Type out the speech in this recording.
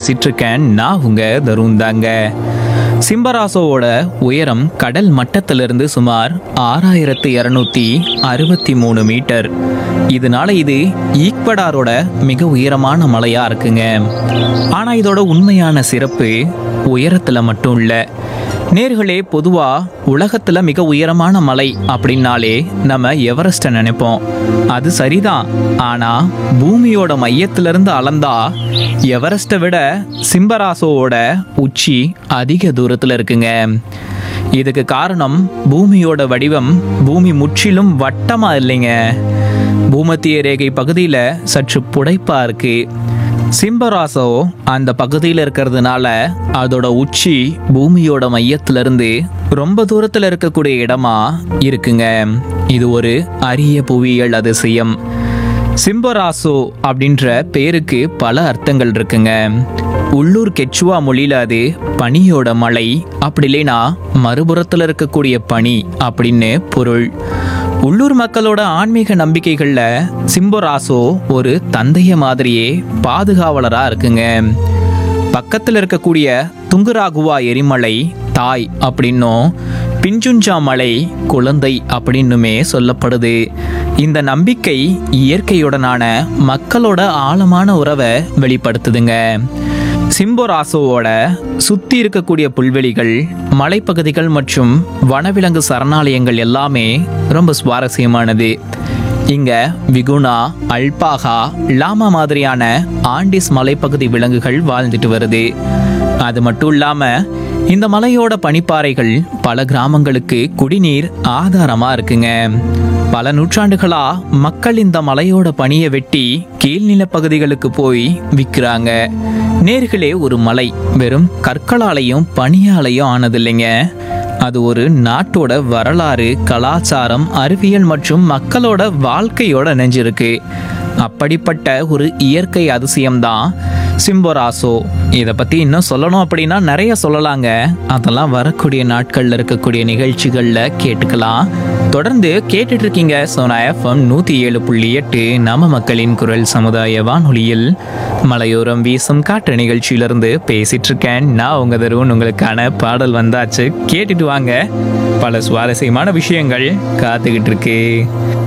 பேசிட்டு இருக்கேன் நான் உங்க தருண் தாங்க சிம்பராசோவோட உயரம் கடல் மட்டத்திலிருந்து சுமார் ஆறாயிரத்து இரநூத்தி அறுபத்தி மூணு மீட்டர் இதனால இது ஈக்வடாரோட மிக உயரமான மலையா இருக்குங்க ஆனா இதோட உண்மையான சிறப்பு உயரத்துல மட்டும் இல்லை நேர்களே பொதுவா உலகத்துல மிக உயரமான மலை அப்படின்னாலே நம்ம எவரெஸ்ட்டை நினைப்போம் அது சரிதான் ஆனா பூமியோட மையத்திலிருந்து அளந்தா எவரெஸ்ட்டை விட சிம்பராசோவோட உச்சி அதிக தூரத்துல இருக்குங்க இதுக்கு காரணம் பூமியோட வடிவம் பூமி முற்றிலும் வட்டமா இல்லைங்க பூமத்திய ரேகை பகுதியில சற்று புடைப்பா இருக்கு சிம்பராசோ அந்த பகுதியில் இருக்கிறதுனால அதோட உச்சி பூமியோட மையத்திலிருந்து ரொம்ப தூரத்தில் இருக்கக்கூடிய இடமா இருக்குங்க இது ஒரு அரிய புவியியல் அதிசயம் சிம்பராசோ அப்படின்ற பேருக்கு பல அர்த்தங்கள் இருக்குங்க உள்ளூர் கெச்சுவா மொழியில அது பனியோட மலை அப்படி இல்லைன்னா மறுபுறத்தில் இருக்கக்கூடிய பனி அப்படின்னு பொருள் உள்ளூர் மக்களோட ஆன்மீக நம்பிக்கைகள்ல சிம்பராசோ ஒரு தந்தைய மாதிரியே பாதுகாவலரா இருக்குங்க பக்கத்தில் இருக்கக்கூடிய துங்குராகுவா எரிமலை தாய் அப்படின்னும் பிஞ்சுஞ்சா மலை குழந்தை அப்படின்னுமே சொல்லப்படுது இந்த நம்பிக்கை இயற்கையுடனான மக்களோட ஆழமான உறவை வெளிப்படுத்துதுங்க சிம்போராசோவோட சுத்தி இருக்கக்கூடிய புல்வெளிகள் மலைப்பகுதிகள் மற்றும் வனவிலங்கு சரணாலயங்கள் எல்லாமே ரொம்ப சுவாரஸ்யமானது இங்க விகுணா அல்பாகா லாமா மாதிரியான ஆண்டிஸ் மலைப்பகுதி விலங்குகள் வாழ்ந்துட்டு வருது அது மட்டும் இல்லாம இந்த மலையோட பனிப்பாறைகள் பல கிராமங்களுக்கு குடிநீர் ஆதாரமா இருக்குங்க பல நூற்றாண்டுகளா மக்கள் இந்த மலையோட பனியை வெட்டி கீழ்நில பகுதிகளுக்கு போய் விற்கிறாங்க நேர்களே ஒரு மலை வெறும் கற்களாலையும் பனியாலையும் ஆனதில்லைங்க அது ஒரு நாட்டோட வரலாறு கலாச்சாரம் அறிவியல் மற்றும் மக்களோட வாழ்க்கையோட இணைஞ்சிருக்கு அப்படிப்பட்ட ஒரு இயற்கை அதிசயம்தான் சிம்போராசோ இதை பற்றி இன்னும் சொல்லணும் அப்படின்னா நிறைய சொல்லலாங்க அதெல்லாம் வரக்கூடிய நாட்களில் இருக்கக்கூடிய நிகழ்ச்சிகளில் கேட்டுக்கலாம் தொடர்ந்து கேட்டுட்டு இருக்கீங்க சோனா எஃப்எம் நூற்றி ஏழு புள்ளி எட்டு நம்ம மக்களின் குரல் சமுதாய வானொலியில் மலையோரம் வீசும் காற்று நிகழ்ச்சியிலிருந்து பேசிட்டு இருக்கேன் நான் உங்க தருண் உங்களுக்கான பாடல் வந்தாச்சு கேட்டுட்டு வாங்க பல சுவாரஸ்யமான விஷயங்கள் காத்துக்கிட்டு இருக்கு